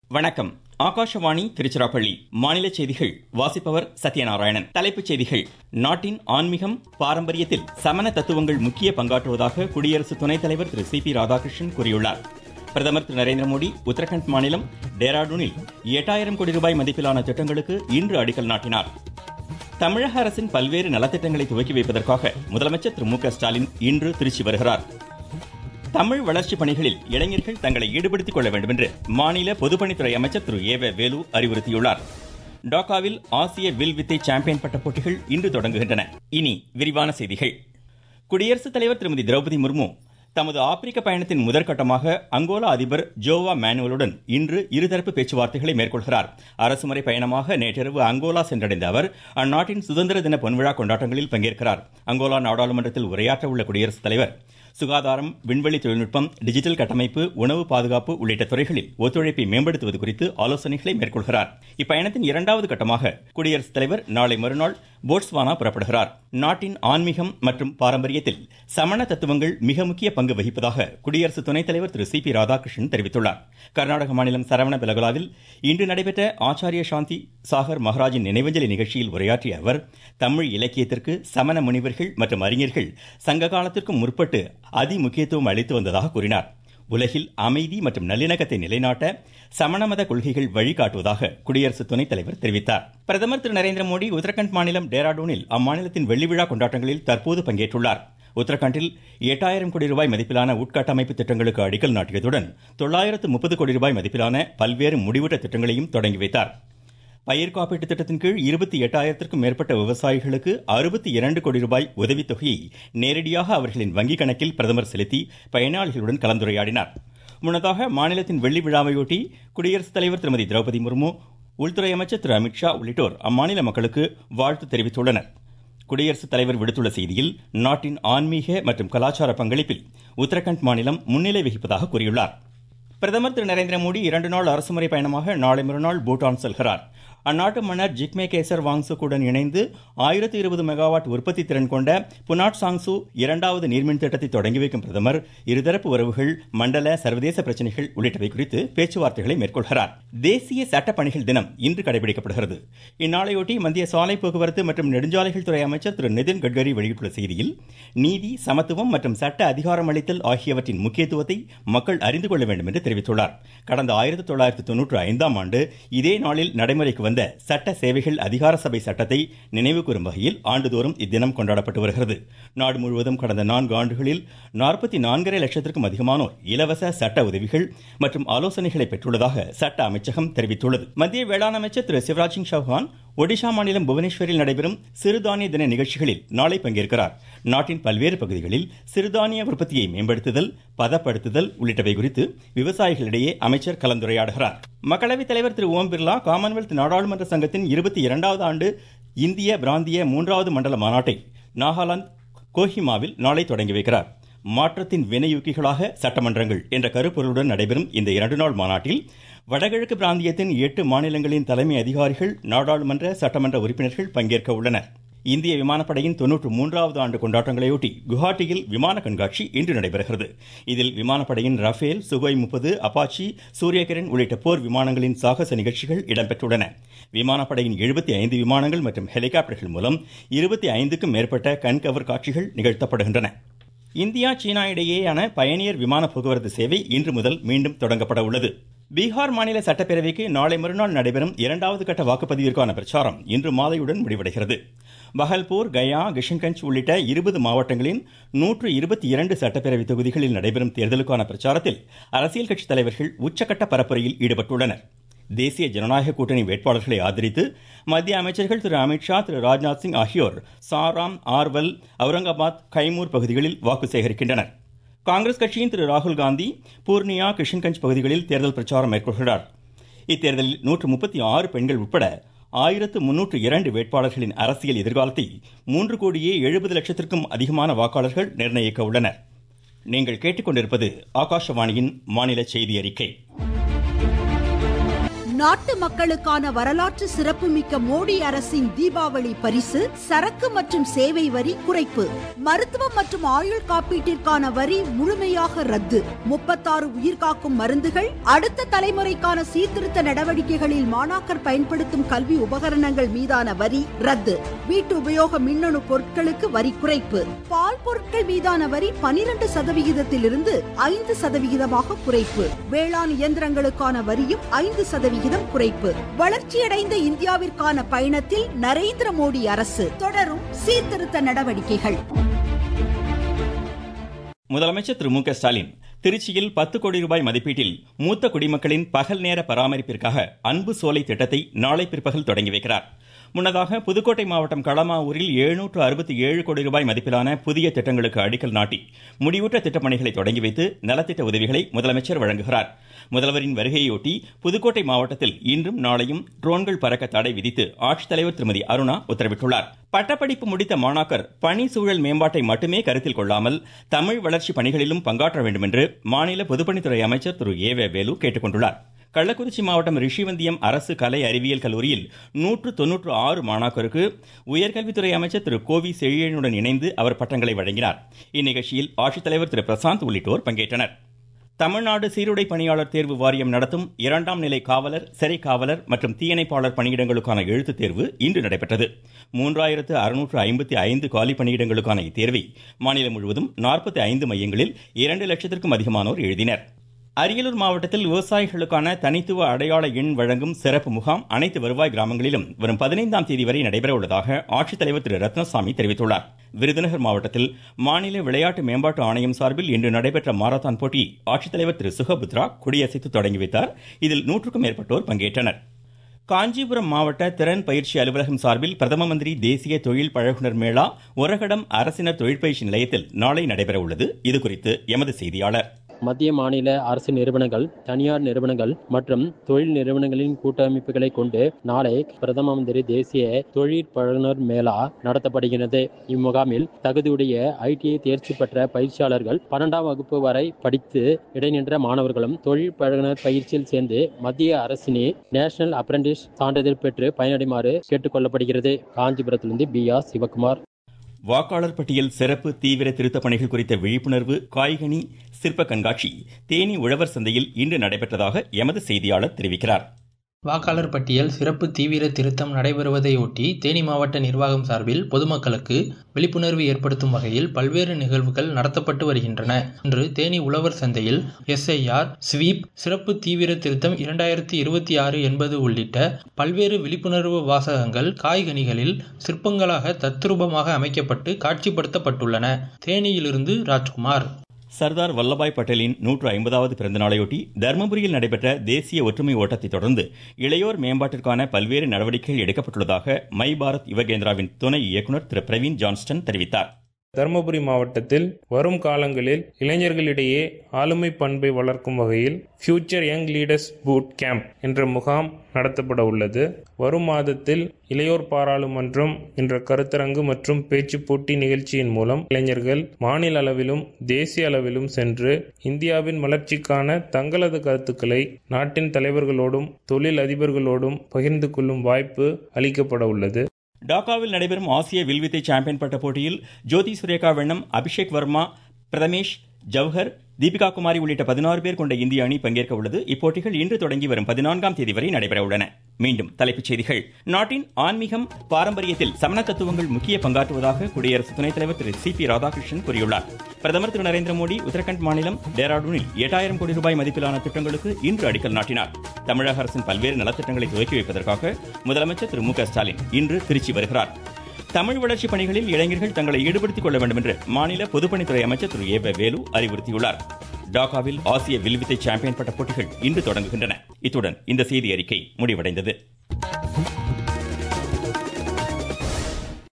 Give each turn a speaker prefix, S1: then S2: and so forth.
S1: வணக்கம் ஆகாஷவாணி திருச்சிராப்பள்ளி மாநில செய்திகள் வாசிப்பவர் சத்யநாராயணன் தலைப்புச் செய்திகள் நாட்டின் ஆன்மீகம் பாரம்பரியத்தில் சமண தத்துவங்கள் முக்கிய பங்காற்றுவதாக குடியரசு துணைத் தலைவர் திரு சி பி ராதாகிருஷ்ணன் கூறியுள்ளார் பிரதமர் திரு நரேந்திர மோடி உத்தரகாண்ட் மாநிலம் டேராடூனில் எட்டாயிரம் கோடி ரூபாய் மதிப்பிலான திட்டங்களுக்கு இன்று அடிக்கல் நாட்டினார் தமிழக அரசின் பல்வேறு நலத்திட்டங்களை துவக்கி வைப்பதற்காக முதலமைச்சர் திரு மு க ஸ்டாலின் இன்று திருச்சி வருகிறார் தமிழ் வளர்ச்சிப் பணிகளில் இளைஞர்கள் தங்களை ஈடுபடுத்திக் கொள்ள வேண்டும் என்று மாநில பொதுப்பணித்துறை அமைச்சர் திரு ஏ வே வேலு அறிவுறுத்தியுள்ளார் டாக்காவில் ஆசிய வில் வித்தை சாம்பியன் பட்ட போட்டிகள் இன்று தொடங்குகின்றன இனி விரிவான செய்திகள் குடியரசுத் தலைவர் திருமதி திரௌபதி முர்மு தமது ஆப்பிரிக்க பயணத்தின் முதற்கட்டமாக அங்கோலா அதிபர் ஜோவா மேனுவலுடன் இன்று இருதரப்பு பேச்சுவார்த்தைகளை மேற்கொள்கிறார் அரசுமுறை பயணமாக நேற்றிரவு அங்கோலா சென்றடைந்த அவர் அந்நாட்டின் சுதந்திர தின பொன்விழா கொண்டாட்டங்களில் பங்கேற்கிறார் அங்கோலா நாடாளுமன்றத்தில் உரையாற்ற உள்ள குடியரசுத் தலைவர் சுகாதாரம் விண்வெளி தொழில்நுட்பம் டிஜிட்டல் கட்டமைப்பு உணவு பாதுகாப்பு உள்ளிட்ட துறைகளில் ஒத்துழைப்பை மேம்படுத்துவது குறித்து ஆலோசனைகளை மேற்கொள்கிறார் இப்பயணத்தின் இரண்டாவது கட்டமாக குடியரசுத் தலைவர் நாளை மறுநாள் போட்ஸ்வானா புறப்படுகிறார் நாட்டின் ஆன்மீகம் மற்றும் பாரம்பரியத்தில் சமண தத்துவங்கள் மிக முக்கிய பங்கு வகிப்பதாக குடியரசு துணைத் தலைவர் திரு சி பி ராதாகிருஷ்ணன் தெரிவித்துள்ளார் கர்நாடக மாநிலம் சரவண பெலகலாவில் இன்று நடைபெற்ற ஆச்சாரிய சாந்தி சாகர் மகாராஜின் நினைவஞ்சலி நிகழ்ச்சியில் உரையாற்றிய அவர் தமிழ் இலக்கியத்திற்கு சமண முனிவர்கள் மற்றும் அறிஞர்கள் சங்க காலத்திற்கும் முற்பட்டு அதி முக்கியத்துவம் அளித்து வந்ததாக கூறினார் உலகில் அமைதி மற்றும் நல்லிணக்கத்தை நிலைநாட்ட சமண மத கொள்கைகள் வழிகாட்டுவதாக குடியரசு துணைத் தலைவர் தெரிவித்தார் பிரதமர் திரு நரேந்திர மோடி உத்தரகாண்ட் மாநிலம் டேராடூனில் அம்மாநிலத்தின் வெள்ளி விழா கொண்டாட்டங்களில் தற்போது பங்கேற்றுள்ளார் உத்தரகாண்டில் எட்டாயிரம் கோடி ரூபாய் மதிப்பிலான உட்கட்டமைப்பு திட்டங்களுக்கு அடிக்கல் நாட்டியதுடன் தொள்ளாயிரத்து முப்பது கோடி ரூபாய் மதிப்பிலான பல்வேறு முடிவுற்ற திட்டங்களையும் தொடங்கி வைத்தார் பயிர் காப்பீட்டு திட்டத்தின் கீழ் இருபத்தி எட்டாயிரத்திற்கும் மேற்பட்ட விவசாயிகளுக்கு அறுபத்தி இரண்டு கோடி ரூபாய் உதவித்தொகையை நேரடியாக அவர்களின் வங்கிக் கணக்கில் பிரதமர் செலுத்தி பயனாளிகளுடன் கலந்துரையாடினார் முன்னதாக மாநிலத்தின் வெள்ளி விழாவையொட்டி குடியரசுத் தலைவர் திருமதி திரௌபதி முர்மு உள்துறை அமைச்சர் திரு அமித்ஷா உள்ளிட்டோர் அம்மாநில மக்களுக்கு வாழ்த்து தெரிவித்துள்ளனர் குடியரசுத் தலைவர் விடுத்துள்ள செய்தியில் நாட்டின் ஆன்மீக மற்றும் கலாச்சார பங்களிப்பில் உத்தரகாண்ட் மாநிலம் முன்னிலை வகிப்பதாக கூறியுள்ளார் பிரதமர் திரு நரேந்திர மோடி இரண்டு நாள் அரசுமுறை பயணமாக நாளை மறுநாள் பூட்டான் செல்கிறார் அந்நாட்டு மன்னர் ஜிக்மே கேசர் வாங்சுக்குடன் இணைந்து ஆயிரத்தி இருபது மெகாவாட் உற்பத்தி திறன் கொண்ட புனாட் சாங்சு இரண்டாவது நீர்மின் திட்டத்தை தொடங்கி வைக்கும் பிரதமர் இருதரப்பு உறவுகள் மண்டல சர்வதேச பிரச்சனைகள் உள்ளிட்டவை குறித்து பேச்சுவார்த்தைகளை மேற்கொள்கிறார் தேசிய சட்ட பணிகள் தினம் இன்று கடைபிடிக்கப்படுகிறது இந்நாளையொட்டி மத்திய சாலை போக்குவரத்து மற்றும் நெடுஞ்சாலைகள் துறை அமைச்சர் திரு நிதின் கட்கரி வெளியிட்டுள்ள செய்தியில் நீதி சமத்துவம் மற்றும் சட்ட அதிகாரம் அளித்தல் ஆகியவற்றின் முக்கியத்துவத்தை மக்கள் அறிந்து கொள்ள வேண்டும் என்று தெரிவித்துள்ளார் கடந்த ஆயிரத்தி தொள்ளாயிரத்தி தொன்னூற்றி ஐந்தாம் ஆண்டு இதே நாளில் நடைமுறைக்கு வந்த சட்ட சேவைகள் அதிகார சபை சட்டத்தை நினைவு கூறும் வகையில் ஆண்டுதோறும் இத்தினம் கொண்டாடப்பட்டு வருகிறது நாடு முழுவதும் கடந்த நான்கு ஆண்டுகளில் நாற்பத்தி நான்கரை லட்சத்திற்கும் அதிகமானோர் இலவச சட்ட உதவிகள் மற்றும் ஆலோசனைகளை பெற்றுள்ளதாக சட்ட அமைச்சகம் தெரிவித்துள்ளது மத்திய வேளாண் அமைச்சர் திரு சிவராஜ் சிங் சௌஹான் ஒடிஷா மாநிலம் புவனேஸ்வரில் நடைபெறும் சிறுதானிய தின நிகழ்ச்சிகளில் நாளை பங்கேற்கிறார் நாட்டின் பல்வேறு பகுதிகளில் சிறுதானிய உற்பத்தியை மேம்படுத்துதல் பதப்படுத்துதல் உள்ளிட்டவை குறித்து விவசாயிகளிடையே அமைச்சர் கலந்துரையாடுகிறார் மக்களவைத் தலைவர் திரு ஓம் பிர்லா காமன்வெல்த் நாடாளுமன்ற சங்கத்தின் இருபத்தி இரண்டாவது ஆண்டு இந்திய பிராந்திய மூன்றாவது மண்டல மாநாட்டை நாகாலாந்து கோஹிமாவில் நாளை தொடங்கி வைக்கிறார் மாற்றத்தின் வினையூக்கிகளாக சட்டமன்றங்கள் என்ற கருப்பொருளுடன் நடைபெறும் இந்த இரண்டு நாள் மாநாட்டில் வடகிழக்கு பிராந்தியத்தின் எட்டு மாநிலங்களின் தலைமை அதிகாரிகள் நாடாளுமன்ற சட்டமன்ற உறுப்பினர்கள் பங்கேற்க உள்ளனர் இந்திய விமானப்படையின் தொன்னூற்று மூன்றாவது ஆண்டு கொண்டாட்டங்களையொட்டி குவஹாட்டியில் விமான கண்காட்சி இன்று நடைபெறுகிறது இதில் விமானப்படையின் ரஃபேல் சுகோய் முப்பது அப்பாச்சி சூரியகிரண் உள்ளிட்ட போர் விமானங்களின் சாகச நிகழ்ச்சிகள் இடம்பெற்றுள்ளன விமானப்படையின் எழுபத்தி ஐந்து விமானங்கள் மற்றும் ஹெலிகாப்டர்கள் மூலம் இருபத்தி ஐந்துக்கும் மேற்பட்ட கண்கவர் காட்சிகள் நிகழ்த்தப்படுகின்றன இந்தியா சீனா இடையேயான பயணியர் விமான போக்குவரத்து சேவை இன்று முதல் மீண்டும் தொடங்கப்பட உள்ளது பீகார் மாநில சட்டப்பேரவைக்கு நாளை மறுநாள் நடைபெறும் இரண்டாவது கட்ட வாக்குப்பதிவிற்கான பிரச்சாரம் இன்று மாலையுடன் முடிவடைகிறது பஹல்பூர் கயா கிஷன்கஞ்ச் உள்ளிட்ட இருபது மாவட்டங்களின் நூற்று இருபத்தி இரண்டு சட்டப்பேரவை தொகுதிகளில் நடைபெறும் தேர்தலுக்கான பிரச்சாரத்தில் அரசியல் கட்சித் தலைவர்கள் உச்சக்கட்ட பரப்புரையில் ஈடுபட்டுள்ளனர் தேசிய ஜனநாயக கூட்டணி வேட்பாளர்களை ஆதரித்து மத்திய அமைச்சர்கள் திரு அமித்ஷா திரு ராஜ்நாத் சிங் ஆகியோர் சாராம் ஆர்வல் அவுரங்காபாத் கைமூர் பகுதிகளில் வாக்கு சேகரிக்கின்றனர் காங்கிரஸ் கட்சியின் திரு ராகுல் காந்தி பூர்ணியா கிஷன்கஞ்ச் பகுதிகளில் தேர்தல் பிரச்சாரம் மேற்கொள்கிறார் இத்தேர்தலில் நூற்று முப்பத்தி ஆறு பெண்கள் உட்பட ஆயிரத்து முன்னூற்று இரண்டு வேட்பாளர்களின் அரசியல் எதிர்காலத்தை மூன்று கோடியே எழுபது லட்சத்திற்கும் அதிகமான வாக்காளர்கள் நிர்ணயிக்க உள்ளனர் நீங்கள் கேட்டுக்கொண்டிருப்பது ஆகாஷவாணியின் மாநில செய்தி அறிக்கை
S2: நாட்டு மக்களுக்கான வரலாற்று சிறப்புமிக்க மோடி அரசின் தீபாவளி பரிசு சரக்கு மற்றும் சேவை வரி குறைப்பு மருத்துவம் மற்றும் ஆயுள் காப்பீட்டிற்கான வரி முழுமையாக ரத்து முப்பத்தாறு உயிர்காக்கும் மருந்துகள் அடுத்த தலைமுறைக்கான சீர்திருத்த நடவடிக்கைகளில் மாணாக்கர் பயன்படுத்தும் கல்வி உபகரணங்கள் மீதான வரி ரத்து வீட்டு உபயோக மின்னணு பொருட்களுக்கு வரி குறைப்பு பால் பொருட்கள் மீதான வரி பனிரெண்டு சதவிகிதத்திலிருந்து ஐந்து சதவிகிதமாக குறைப்பு வேளாண் இயந்திரங்களுக்கான வரியும் ஐந்து சதவிகிதம் குறைப்பு வளர்ச்சியடைந்த இந்தியாவிற்கான பயணத்தில் நரேந்திர மோடி அரசு தொடரும் சீர்திருத்த நடவடிக்கைகள்
S1: முதலமைச்சர் திரு மு க ஸ்டாலின் திருச்சியில் பத்து கோடி ரூபாய் மதிப்பீட்டில் மூத்த குடிமக்களின் பகல் நேர பராமரிப்பிற்காக அன்பு சோலை திட்டத்தை நாளை பிற்பகல் தொடங்கி வைக்கிறார் முன்னதாக புதுக்கோட்டை மாவட்டம் களமாவூரில் எழுநூற்று அறுபத்தி ஏழு கோடி ரூபாய் மதிப்பிலான புதிய திட்டங்களுக்கு அடிக்கல் நாட்டி முடிவுற்ற திட்டப்பணிகளை தொடங்கி வைத்து நலத்திட்ட உதவிகளை முதலமைச்சர் வழங்குகிறார் முதல்வரின் வருகையொட்டி புதுக்கோட்டை மாவட்டத்தில் இன்றும் நாளையும் ட்ரோன்கள் பறக்க தடை விதித்து ஆட்சித்தலைவர் திருமதி அருணா உத்தரவிட்டுள்ளார் பட்டப்படிப்பு முடித்த மாணாக்கர் பணி சூழல் மேம்பாட்டை மட்டுமே கருத்தில் கொள்ளாமல் தமிழ் வளர்ச்சி பணிகளிலும் பங்காற்ற வேண்டும் என்று மாநில பொதுப்பணித்துறை அமைச்சர் திரு ஏ வே வேலு கேட்டுக்கொண்டுள்ளார் கள்ளக்குறிச்சி மாவட்டம் ரிஷிவந்தியம் அரசு கலை அறிவியல் கல்லூரியில் நூற்று தொன்னூற்று ஆறு மாணாக்கருக்கு உயர்கல்வித்துறை அமைச்சர் திரு கோவி செழியனுடன் இணைந்து அவர் பட்டங்களை வழங்கினார் இந்நிகழ்ச்சியில் ஆட்சித்தலைவர் திரு பிரசாந்த் உள்ளிட்டோர் பங்கேற்றனர் தமிழ்நாடு சீருடை பணியாளர் தேர்வு வாரியம் நடத்தும் இரண்டாம் நிலை காவலர் சிறை காவலர் மற்றும் தீயணைப்பாளர் பணியிடங்களுக்கான எழுத்துத் தேர்வு இன்று நடைபெற்றது மூன்றாயிரத்து அறுநூற்று ஐம்பத்தி ஐந்து காலி பணியிடங்களுக்கான இத்தேர்வை மாநிலம் முழுவதும் நாற்பத்தி ஐந்து மையங்களில் இரண்டு லட்சத்திற்கும் அதிகமானோர் எழுதினர் அரியலூர் மாவட்டத்தில் விவசாயிகளுக்கான தனித்துவ அடையாள எண் வழங்கும் சிறப்பு முகாம் அனைத்து வருவாய் கிராமங்களிலும் வரும் பதினைந்தாம் தேதி வரை நடைபெற உள்ளதாக ஆட்சித்தலைவர் திரு ரத்னசாமி தெரிவித்துள்ளார் விருதுநகர் மாவட்டத்தில் மாநில விளையாட்டு மேம்பாட்டு ஆணையம் சார்பில் இன்று நடைபெற்ற மாரத்தான் போட்டி ஆட்சித்தலைவர் திரு சுகபுத்ரா கொடியசைத்து தொடங்கி வைத்தார் இதில் நூற்றுக்கும் மேற்பட்டோர் பங்கேற்றனர் காஞ்சிபுரம் மாவட்ட திறன் பயிற்சி அலுவலகம் சார்பில் பிரதம மந்திரி தேசிய தொழில் பழகுனர் மேளா ஒரகடம் அரசினர் தொழிற்பயிற்சி நிலையத்தில் நாளை நடைபெற உள்ளது இதுகுறித்து எமது செய்தியாளர்
S3: மத்திய மாநில அரசு நிறுவனங்கள் தனியார் நிறுவனங்கள் மற்றும் தொழில் நிறுவனங்களின் கூட்டமைப்புகளை கொண்டு நாளை பிரதம மந்திரி தேசிய தொழில் பழகுனர் மேளா நடத்தப்படுகிறது இம்முகாமில் தகுதியுடைய ஐடிஐ தேர்ச்சி பெற்ற பயிற்சியாளர்கள் பன்னெண்டாம் வகுப்பு வரை படித்து இடைநின்ற மாணவர்களும் தொழில் பழகுனர் பயிற்சியில் சேர்ந்து மத்திய அரசினே நேஷனல் அப்ரண்டிஸ் சான்றிதழ் பெற்று பயனடைமாறு கேட்டுக் கொள்ளப்படுகிறது காஞ்சிபுரத்திலிருந்து பி ஆர் சிவகுமார்
S1: வாக்காளர் பட்டியல் சிறப்பு தீவிர திருத்தப் பணிகள் குறித்த விழிப்புணர்வு காய்கனி சிற்ப கண்காட்சி தேனி உழவர் சந்தையில் இன்று நடைபெற்றதாக எமது செய்தியாளர் தெரிவிக்கிறார்
S4: வாக்காளர் பட்டியல் சிறப்பு தீவிர திருத்தம் நடைபெறுவதையொட்டி தேனி மாவட்ட நிர்வாகம் சார்பில் பொதுமக்களுக்கு விழிப்புணர்வு ஏற்படுத்தும் வகையில் பல்வேறு நிகழ்வுகள் நடத்தப்பட்டு வருகின்றன இன்று தேனி உழவர் சந்தையில் எஸ்ஐஆர் ஸ்வீப் சிறப்பு தீவிர திருத்தம் இரண்டாயிரத்தி இருபத்தி ஆறு என்பது உள்ளிட்ட பல்வேறு விழிப்புணர்வு வாசகங்கள் காய்கனிகளில் சிற்பங்களாக தத்ரூபமாக அமைக்கப்பட்டு காட்சிப்படுத்தப்பட்டுள்ளன தேனியிலிருந்து ராஜ்குமார்
S1: சர்தார் வல்லபாய் பட்டேலின் நூற்று ஐம்பதாவது பிறந்த நாளையொட்டி தர்மபுரியில் நடைபெற்ற தேசிய ஒற்றுமை ஓட்டத்தை தொடர்ந்து இளையோர் மேம்பாட்டிற்கான பல்வேறு நடவடிக்கைகள் எடுக்கப்பட்டுள்ளதாக மை பாரத் யுவகேந்திராவின் துணை இயக்குநர் திரு பிரவீன் ஜான்ஸ்டன் தெரிவித்தார்
S5: தருமபுரி மாவட்டத்தில் வரும் காலங்களில் இளைஞர்களிடையே ஆளுமை பண்பை வளர்க்கும் வகையில் future young leaders boot camp என்ற முகாம் நடத்தப்பட உள்ளது வரும் மாதத்தில் இளையோர் பாராளுமன்றம் என்ற கருத்தரங்கு மற்றும் பேச்சு போட்டி நிகழ்ச்சியின் மூலம் இளைஞர்கள் மாநில அளவிலும் தேசிய அளவிலும் சென்று இந்தியாவின் வளர்ச்சிக்கான தங்களது கருத்துக்களை நாட்டின் தலைவர்களோடும் தொழில் அதிபர்களோடும் பகிர்ந்து கொள்ளும் வாய்ப்பு அளிக்கப்பட உள்ளது
S1: டாக்காவில் நடைபெறும் ஆசிய வில்வித்தை சாம்பியன் பட்ட போட்டியில் ஜோதி சுரேகா வெண்ணம் அபிஷேக் வர்மா பிரதமேஷ் ஜவஹர் தீபிகா குமாரி உள்ளிட்ட பதினாறு பேர் கொண்ட இந்திய அணி பங்கேற்க உள்ளது இப்போட்டிகள் இன்று தொடங்கி வரும் பதினான்காம் தேதி வரை நடைபெற உள்ளன மீண்டும் தலைப்புச் செய்திகள் நாட்டின் ஆன்மீகம் பாரம்பரியத்தில் சமண தத்துவங்கள் முக்கிய பங்காற்றுவதாக குடியரசு துணைத் தலைவர் திரு சி பி ராதாகிருஷ்ணன் கூறியுள்ளார் பிரதமர் திரு நரேந்திர மோடி உத்தரகண்ட் மாநிலம் டேராடூனில் எட்டாயிரம் கோடி ரூபாய் மதிப்பிலான திட்டங்களுக்கு இன்று அடிக்கல் நாட்டினார் தமிழக அரசின் பல்வேறு நலத்திட்டங்களை துவக்கி வைப்பதற்காக முதலமைச்சர் திரு மு க ஸ்டாலின் இன்று திருச்சி வருகிறார் தமிழ் வளர்ச்சி பணிகளில் இளைஞர்கள் தங்களை ஈடுபடுத்திக் கொள்ள வேண்டும் என்று மாநில பொதுப்பணித்துறை அமைச்சர் திரு ஏ வேலு அறிவுறுத்தியுள்ளார் டாக்காவில் ஆசிய வில்வித்தை சாம்பியன் பட்ட போட்டிகள் இன்று தொடங்குகின்றன இத்துடன் இந்த செய்தி அறிக்கை முடிவடைந்தது